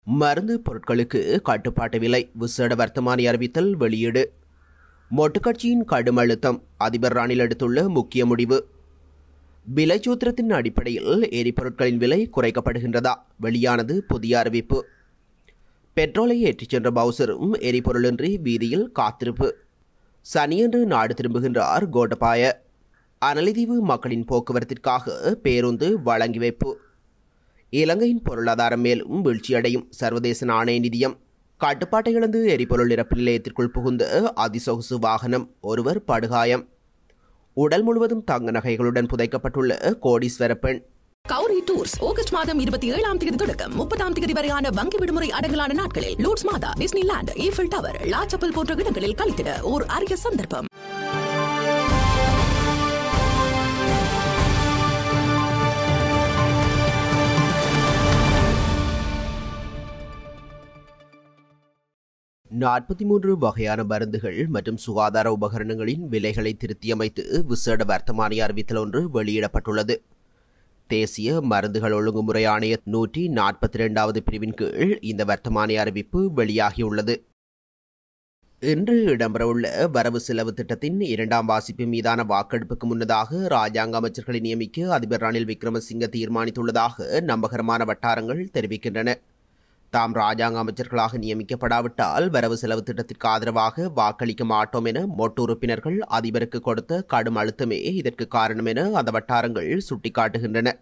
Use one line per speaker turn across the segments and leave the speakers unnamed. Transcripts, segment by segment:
மருந்து பொருட்களுக்கு கட்டுப்பாட்டு விலை விசேட வர்த்தமானி அறிவித்தல் வெளியீடு மொட்டுக்கட்சியின் கடும் அழுத்தம் அதிபர் ரணில் எடுத்துள்ள முக்கிய முடிவு விலைச்சூத்திரத்தின் அடிப்படையில் எரிபொருட்களின் விலை குறைக்கப்படுகின்றதா வெளியானது புதிய அறிவிப்பு பெட்ரோலை ஏற்றிச் சென்ற பவுசரும் எரிபொருளின்றி வீதியில் காத்திருப்பு சனியன்று நாடு திரும்புகின்றார் கோட்டபாய அனலிதீவு மக்களின் போக்குவரத்திற்காக பேருந்து வழங்கி வைப்பு இலங்கையின் பொருளாதாரம் மேலும் வீழ்ச்சியடையும் சர்வதேச நாணய நிதியம் கட்டுப்பாட்டை இழந்து எரிபொருள் நிரப்பு நிலையத்திற்குள் புகுந்த அதிசொகுசு வாகனம் ஒருவர் படுகாயம் உடல் முழுவதும் தங்க நகைகளுடன் புதைக்கப்பட்டுள்ள கோடீஸ்வர பெண்
கௌரி டூர்ஸ் ஆகஸ்ட் மாதம் இருபத்தி ஏழாம் தேதி தொடக்கம் முப்பதாம் தேதி வரையான வங்கி விடுமுறை அடங்கலான நாட்களில் லூட்ஸ் மாதா டிஸ்னிலாண்ட் ஈஃபில் டவர் லாச்சப்பல் போன்ற இடங்களில் கழித்திட ஓர் அரிய சந்தர்ப்பம்
நாற்பத்தி மூன்று வகையான மருந்துகள் மற்றும் சுகாதார உபகரணங்களின் விலைகளை திருத்தியமைத்து விசேட வர்த்தமானி அறிவித்தல் ஒன்று வெளியிடப்பட்டுள்ளது தேசிய மருந்துகள் ஒழுங்குமுறை ஆணைய நூற்றி நாற்பத்தி இரண்டாவது பிரிவின் கீழ் இந்த வர்த்தமானி அறிவிப்பு வெளியாகியுள்ளது இன்று இடம்பெறவுள்ள வரவு செலவு திட்டத்தின் இரண்டாம் வாசிப்பு மீதான வாக்கெடுப்புக்கு முன்னதாக ராஜாங்க ஆட்சியர்களை நியமிக்க அதிபர் ரணில் விக்ரமசிங்க தீர்மானித்துள்ளதாக நம்பகரமான வட்டாரங்கள் தெரிவிக்கின்றன தாம் ராஜாங்க அமைச்சர்களாக நியமிக்கப்படாவிட்டால் வரவு செலவு திட்டத்திற்கு ஆதரவாக வாக்களிக்க மாட்டோம் என மொட்டு உறுப்பினர்கள் அதிபருக்கு கொடுத்த கடும் அழுத்தமே இதற்கு காரணம் என அந்த வட்டாரங்கள் சுட்டிக்காட்டுகின்றன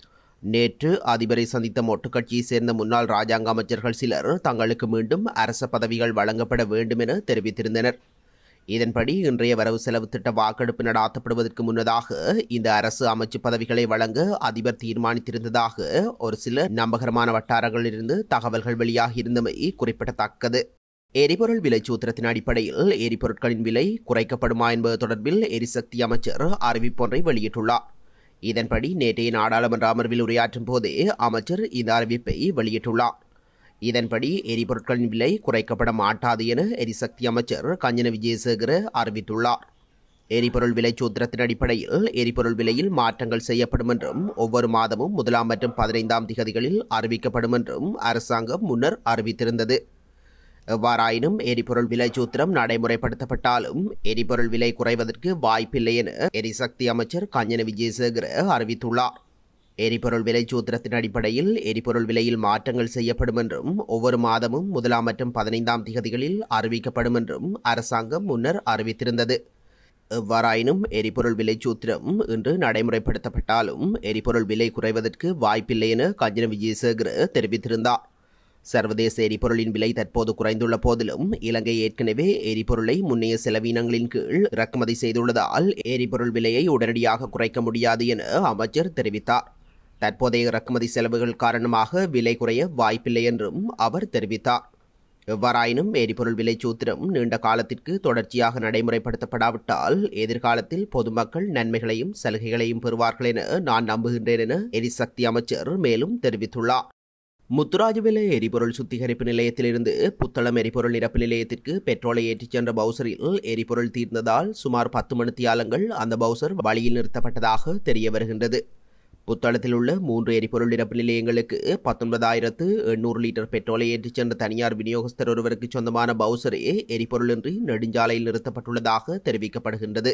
நேற்று அதிபரை சந்தித்த மொட்டு கட்சியைச் சேர்ந்த முன்னாள் ராஜாங்க அமைச்சர்கள் சிலர் தங்களுக்கு மீண்டும் அரச பதவிகள் வழங்கப்பட வேண்டும் என தெரிவித்திருந்தனர் இதன்படி இன்றைய வரவு செலவு திட்ட வாக்கெடுப்பு நடாத்தப்படுவதற்கு முன்னதாக இந்த அரசு அமைச்சு பதவிகளை வழங்க அதிபர் தீர்மானித்திருந்ததாக ஒரு சில நம்பகரமான வட்டாரங்களிலிருந்து தகவல்கள் வெளியாகியிருந்தமை குறிப்பிடத்தக்கது எரிபொருள் விலை சூத்திரத்தின் அடிப்படையில் எரிபொருட்களின் விலை குறைக்கப்படுமா என்பது தொடர்பில் எரிசக்தி அமைச்சர் அறிவிப்பொன்றை வெளியிட்டுள்ளார் இதன்படி நேற்றைய நாடாளுமன்ற அமர்வில் உரையாற்றும் போதே அமைச்சர் இந்த அறிவிப்பை வெளியிட்டுள்ளார் இதன்படி எரிபொருட்களின் விலை குறைக்கப்பட மாட்டாது என எரிசக்தி அமைச்சர் கஞ்சன விஜயசேகர அறிவித்துள்ளார் எரிபொருள் விலை சூத்திரத்தின் அடிப்படையில் எரிபொருள் விலையில் மாற்றங்கள் செய்யப்படும் என்றும் ஒவ்வொரு மாதமும் முதலாம் மற்றும் பதினைந்தாம் திகதிகளில் அறிவிக்கப்படும் என்றும் அரசாங்கம் முன்னர் அறிவித்திருந்தது எவ்வாறாயினும் எரிபொருள் விலை சூத்திரம் நடைமுறைப்படுத்தப்பட்டாலும் எரிபொருள் விலை குறைவதற்கு வாய்ப்பில்லை என எரிசக்தி அமைச்சர் கஞ்சன விஜயசேகர அறிவித்துள்ளார் எரிபொருள் விலை சூத்திரத்தின் அடிப்படையில் எரிபொருள் விலையில் மாற்றங்கள் செய்யப்படும் என்றும் ஒவ்வொரு மாதமும் முதலாம் மற்றும் பதினைந்தாம் திகதிகளில் அறிவிக்கப்படும் என்றும் அரசாங்கம் முன்னர் அறிவித்திருந்தது எவ்வாறாயினும் எரிபொருள் விலை சூத்திரம் இன்று நடைமுறைப்படுத்தப்பட்டாலும் எரிபொருள் விலை குறைவதற்கு வாய்ப்பில்லை என கஞ்சன விஜயசேகர தெரிவித்திருந்தார் சர்வதேச எரிபொருளின் விலை தற்போது குறைந்துள்ள போதிலும் இலங்கை ஏற்கனவே எரிபொருளை முன்னைய செலவினங்களின் கீழ் இறக்குமதி செய்துள்ளதால் எரிபொருள் விலையை உடனடியாக குறைக்க முடியாது என அமைச்சர் தெரிவித்தார் தற்போதைய இறக்குமதி செலவுகள் காரணமாக விலை குறைய வாய்ப்பில்லை என்றும் அவர் தெரிவித்தார் எவ்வாறாயினும் எரிபொருள் விலை சூத்திரம் நீண்ட காலத்திற்கு தொடர்ச்சியாக நடைமுறைப்படுத்தப்படாவிட்டால் எதிர்காலத்தில் பொதுமக்கள் நன்மைகளையும் சலுகைகளையும் பெறுவார்கள் என நான் நம்புகின்றேன் என எரிசக்தி அமைச்சர் மேலும் தெரிவித்துள்ளார் முத்துராஜவில எரிபொருள் சுத்திகரிப்பு நிலையத்திலிருந்து புத்தளம் எரிபொருள் நிரப்பு நிலையத்திற்கு பெட்ரோலை ஏற்றிச் சென்ற பவுசரில் எரிபொருள் தீர்ந்ததால் சுமார் பத்து மணித்தியாலங்கள் அந்த பவுசர் வழியில் நிறுத்தப்பட்டதாக தெரிய வருகின்றது புத்தளத்தில் உள்ள மூன்று எரிபொருள் நிரப்பு நிலையங்களுக்கு பத்தொன்பதாயிரத்து எண்ணூறு லிட்டர் பெட்ரோலை ஏற்றிச் சென்ற தனியார் விநியோகஸ்தர் ஒருவருக்கு சொந்தமான பவுசரே எரிபொருளின்றி நெடுஞ்சாலையில் நிறுத்தப்பட்டுள்ளதாக தெரிவிக்கப்படுகின்றது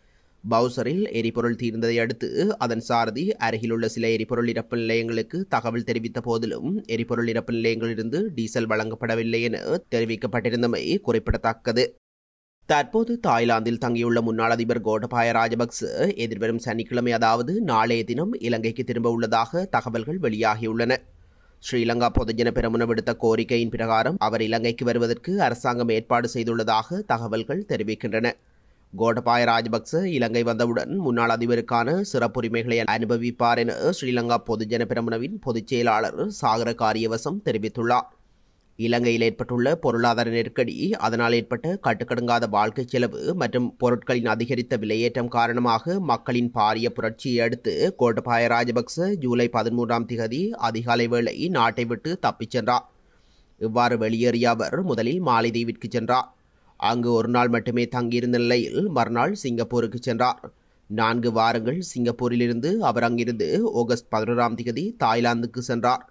பவுசரில் எரிபொருள் தீர்ந்ததை அடுத்து அதன் சாரதி அருகிலுள்ள சில எரிபொருள் நிரப்பு நிலையங்களுக்கு தகவல் தெரிவித்த போதிலும் எரிபொருள் நிரப்பு நிலையங்களிலிருந்து டீசல் வழங்கப்படவில்லை என தெரிவிக்கப்பட்டிருந்தமை குறிப்பிடத்தக்கது தற்போது தாய்லாந்தில் தங்கியுள்ள முன்னாள் அதிபர் கோட்டபாய ராஜபக்ச எதிர்வரும் சனிக்கிழமை அதாவது நாளைய தினம் இலங்கைக்கு திரும்ப உள்ளதாக தகவல்கள் வெளியாகியுள்ளன ஸ்ரீலங்கா பொதுஜன பெரமுன விடுத்த கோரிக்கையின் பிரகாரம் அவர் இலங்கைக்கு வருவதற்கு அரசாங்கம் ஏற்பாடு செய்துள்ளதாக தகவல்கள் தெரிவிக்கின்றன கோட்டபாய ராஜபக்ச இலங்கை வந்தவுடன் முன்னாள் அதிபருக்கான சிறப்புரிமைகளை அனுபவிப்பார் என ஸ்ரீலங்கா பொதுஜன பெரமுனவின் பொதுச் செயலாளர் சாகர காரியவசம் தெரிவித்துள்ளார் இலங்கையில் ஏற்பட்டுள்ள பொருளாதார நெருக்கடி அதனால் ஏற்பட்ட கட்டுக்கடங்காத வாழ்க்கை செலவு மற்றும் பொருட்களின் அதிகரித்த விலையேற்றம் காரணமாக மக்களின் பாரிய புரட்சியை அடுத்து கோட்டபாய ராஜபக்ச ஜூலை பதிமூன்றாம் திகதி அதிகாலை வேளை நாட்டை விட்டு தப்பிச் சென்றார் இவ்வாறு வெளியேறிய அவர் முதலில் மாலைதீவிற்கு சென்றார் அங்கு ஒரு நாள் மட்டுமே தங்கியிருந்த நிலையில் மறுநாள் சிங்கப்பூருக்கு சென்றார் நான்கு வாரங்கள் சிங்கப்பூரிலிருந்து அவர் அங்கிருந்து ஆகஸ்ட் பதினோராம் தேதி தாய்லாந்துக்கு சென்றார்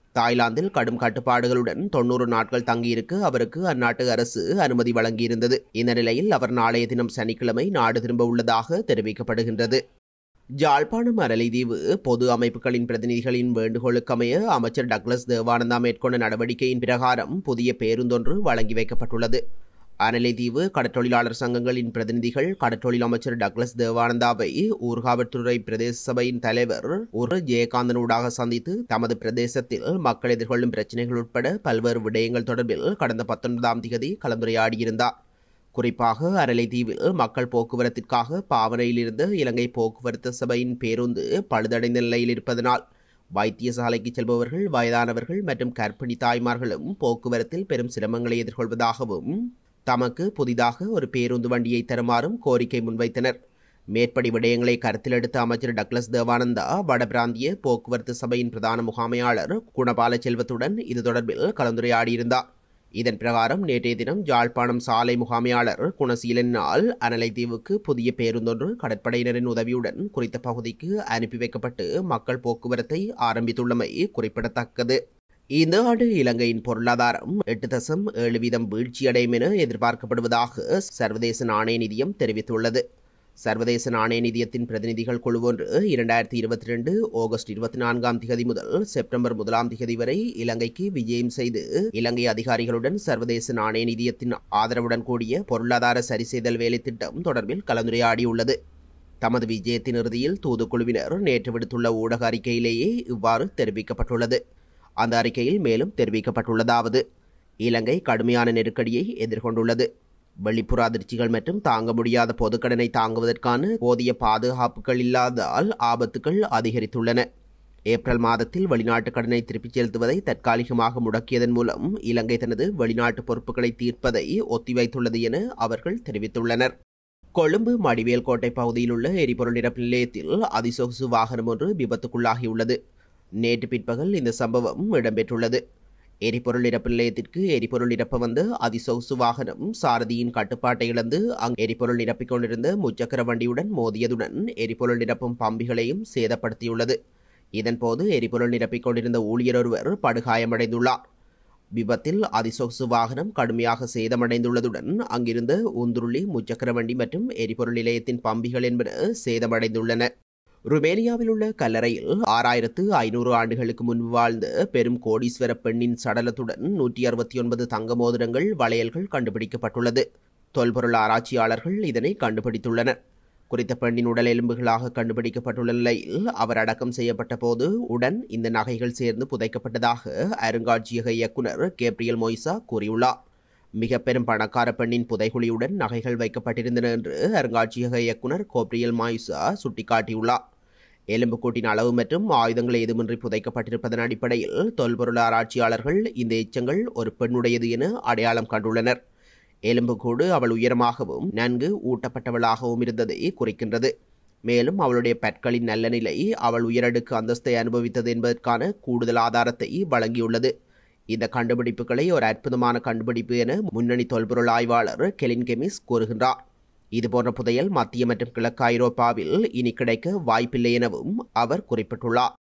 தாய்லாந்தில் கடும் கட்டுப்பாடுகளுடன் தொன்னூறு நாட்கள் தங்கியிருக்க அவருக்கு அந்நாட்டு அரசு அனுமதி வழங்கியிருந்தது இந்த நிலையில் அவர் நாளைய தினம் சனிக்கிழமை நாடு திரும்ப உள்ளதாக தெரிவிக்கப்படுகின்றது ஜாழ்ப்பாணம் அரளிதீவு பொது அமைப்புகளின் பிரதிநிதிகளின் வேண்டுகோளுக்கமைய அமைச்சர் டக்ளஸ் தேவானந்தா மேற்கொண்ட நடவடிக்கையின் பிரகாரம் புதிய பேருந்தொன்று வழங்கி வைக்கப்பட்டுள்ளது அனலைதீவு கடற்றொழிலாளர் சங்கங்களின் பிரதிநிதிகள் கடற்றொழில் அமைச்சர் டக்ளஸ் தேவானந்தாவை ஊர்காவல்துறை பிரதேச சபையின் தலைவர் ஒரு ஜெயகாந்தனூடாக சந்தித்து தமது பிரதேசத்தில் மக்கள் எதிர்கொள்ளும் பிரச்சினைகள் உட்பட பல்வேறு விடயங்கள் தொடர்பில் கடந்த பத்தொன்பதாம் தேதி கலந்துரையாடியிருந்தார் குறிப்பாக அரலைதீவில் மக்கள் போக்குவரத்திற்காக பாவனையில் இருந்த இலங்கை போக்குவரத்து சபையின் பேருந்து பழுதடைந்த நிலையில் இருப்பதனால் வைத்தியசாலைக்கு செல்பவர்கள் வயதானவர்கள் மற்றும் கர்ப்பிணி தாய்மார்களும் போக்குவரத்தில் பெரும் சிரமங்களை எதிர்கொள்வதாகவும் தமக்கு புதிதாக ஒரு பேருந்து வண்டியை தருமாறும் கோரிக்கை முன்வைத்தனர் மேற்படி விடயங்களை கருத்தில் எடுத்த அமைச்சர் டக்ளஸ் தேவானந்தா வடபிராந்திய போக்குவரத்து சபையின் பிரதான முகாமையாளர் குணபால செல்வத்துடன் இது தொடர்பில் கலந்துரையாடியிருந்தார் இதன் பிரகாரம் நேற்றைய தினம் ஜாழ்ப்பாணம் சாலை முகாமையாளர் குணசீலனால் அனலைத்தீவுக்கு புதிய பேருந்தொன்று கடற்படையினரின் உதவியுடன் குறித்த பகுதிக்கு அனுப்பி வைக்கப்பட்டு மக்கள் போக்குவரத்தை ஆரம்பித்துள்ளமை குறிப்பிடத்தக்கது இந்த ஆண்டு இலங்கையின் பொருளாதாரம் எட்டு தசம் ஏழு வீதம் வீழ்ச்சியடையும் என எதிர்பார்க்கப்படுவதாக சர்வதேச நாணய நிதியம் தெரிவித்துள்ளது சர்வதேச நாணய நிதியத்தின் பிரதிநிதிகள் குழு ஒன்று இரண்டாயிரத்தி இருபத்தி ரெண்டு ஆகஸ்ட் இருபத்தி நான்காம் திகதி முதல் செப்டம்பர் முதலாம் திகதி வரை இலங்கைக்கு விஜயம் செய்து இலங்கை அதிகாரிகளுடன் சர்வதேச நாணய நிதியத்தின் ஆதரவுடன் கூடிய பொருளாதார சரிசெய்தல் வேலை திட்டம் தொடர்பில் கலந்துரையாடியுள்ளது தமது விஜயத்தின் இறுதியில் தூதுக்குழுவினர் நேற்று விடுத்துள்ள ஊடக அறிக்கையிலேயே இவ்வாறு தெரிவிக்கப்பட்டுள்ளது அந்த அறிக்கையில் மேலும் தெரிவிக்கப்பட்டுள்ளதாவது இலங்கை கடுமையான நெருக்கடியை எதிர்கொண்டுள்ளது வெளிப்புற அதிர்ச்சிகள் மற்றும் தாங்க முடியாத பொதுக்கடனை தாங்குவதற்கான போதிய பாதுகாப்புகள் இல்லாததால் ஆபத்துகள் அதிகரித்துள்ளன ஏப்ரல் மாதத்தில் வெளிநாட்டு கடனை திருப்பிச் செலுத்துவதை தற்காலிகமாக முடக்கியதன் மூலம் இலங்கை தனது வெளிநாட்டு பொறுப்புகளை தீர்ப்பதை ஒத்திவைத்துள்ளது என அவர்கள் தெரிவித்துள்ளனர் கொழும்பு மடிவேல் கோட்டை பகுதியில் உள்ள எரிபொருள் நிரப்பு நிலையத்தில் அதிசொகுசு வாகனம் ஒன்று விபத்துக்குள்ளாகியுள்ளது நேற்று பிற்பகல் இந்த சம்பவம் இடம்பெற்றுள்ளது எரிபொருள் நிரப்பு நிலையத்திற்கு எரிபொருள் நிரப்ப வந்த அதிசொகுசு வாகனம் சாரதியின் கட்டுப்பாட்டை இழந்து அங்கு எரிபொருள் நிரப்பிக் கொண்டிருந்த முச்சக்கர வண்டியுடன் மோதியதுடன் எரிபொருள் நிரப்பும் பம்பிகளையும் சேதப்படுத்தியுள்ளது இதன்போது எரிபொருள் நிரப்பிக் கொண்டிருந்த ஊழியர் ஒருவர் படுகாயமடைந்துள்ளார் விபத்தில் அதிசொகுசு வாகனம் கடுமையாக சேதமடைந்துள்ளதுடன் அங்கிருந்த உந்துருளி முச்சக்கர வண்டி மற்றும் எரிபொருள் நிலையத்தின் பம்பிகள் என்பன சேதமடைந்துள்ளன ருமேனியாவில் உள்ள கல்லறையில் ஆறாயிரத்து ஐநூறு ஆண்டுகளுக்கு முன்பு வாழ்ந்த பெரும் கோடீஸ்வர பெண்ணின் சடலத்துடன் நூற்றி அறுபத்தி ஒன்பது தங்க மோதிரங்கள் வளையல்கள் கண்டுபிடிக்கப்பட்டுள்ளது தொல்பொருள் ஆராய்ச்சியாளர்கள் இதனை கண்டுபிடித்துள்ளனர் குறித்த பெண்ணின் உடல் எலும்புகளாக கண்டுபிடிக்கப்பட்டுள்ள நிலையில் அவர் அடக்கம் செய்யப்பட்ட போது உடன் இந்த நகைகள் சேர்ந்து புதைக்கப்பட்டதாக அருங்காட்சியக இயக்குனர் கேப்ரியல் மொய்சா கூறியுள்ளார் மிக பெரும் பணக்கார பெண்ணின் புதைகுழியுடன் நகைகள் வைக்கப்பட்டிருந்தன என்று அருங்காட்சியக இயக்குனர் கோப்ரியல் மாயுசா சுட்டிக்காட்டியுள்ளார் எலும்புக்கூட்டின் அளவு மற்றும் ஆயுதங்கள் ஏதுமின்றி புதைக்கப்பட்டிருப்பதன் அடிப்படையில் தொல்பொருள் ஆராய்ச்சியாளர்கள் இந்த எச்சங்கள் ஒரு பெண்ணுடையது என அடையாளம் கண்டுள்ளனர் எலும்புக்கூடு அவள் உயரமாகவும் நன்கு ஊட்டப்பட்டவளாகவும் இருந்ததை குறிக்கின்றது மேலும் அவளுடைய பற்களின் நல்ல நிலை அவள் உயரடுக்கு அந்தஸ்தை அனுபவித்தது என்பதற்கான கூடுதல் ஆதாரத்தை வழங்கியுள்ளது இந்த கண்டுபிடிப்புகளை ஒரு அற்புதமான கண்டுபிடிப்பு என முன்னணி தொல்பொருள் ஆய்வாளர் கெலின் கெமிஸ் கூறுகின்றார் இதுபோன்ற புதையல் மத்திய மற்றும் கிழக்கு ஐரோப்பாவில் இனி கிடைக்க வாய்ப்பில்லை எனவும் அவர் குறிப்பிட்டுள்ளார்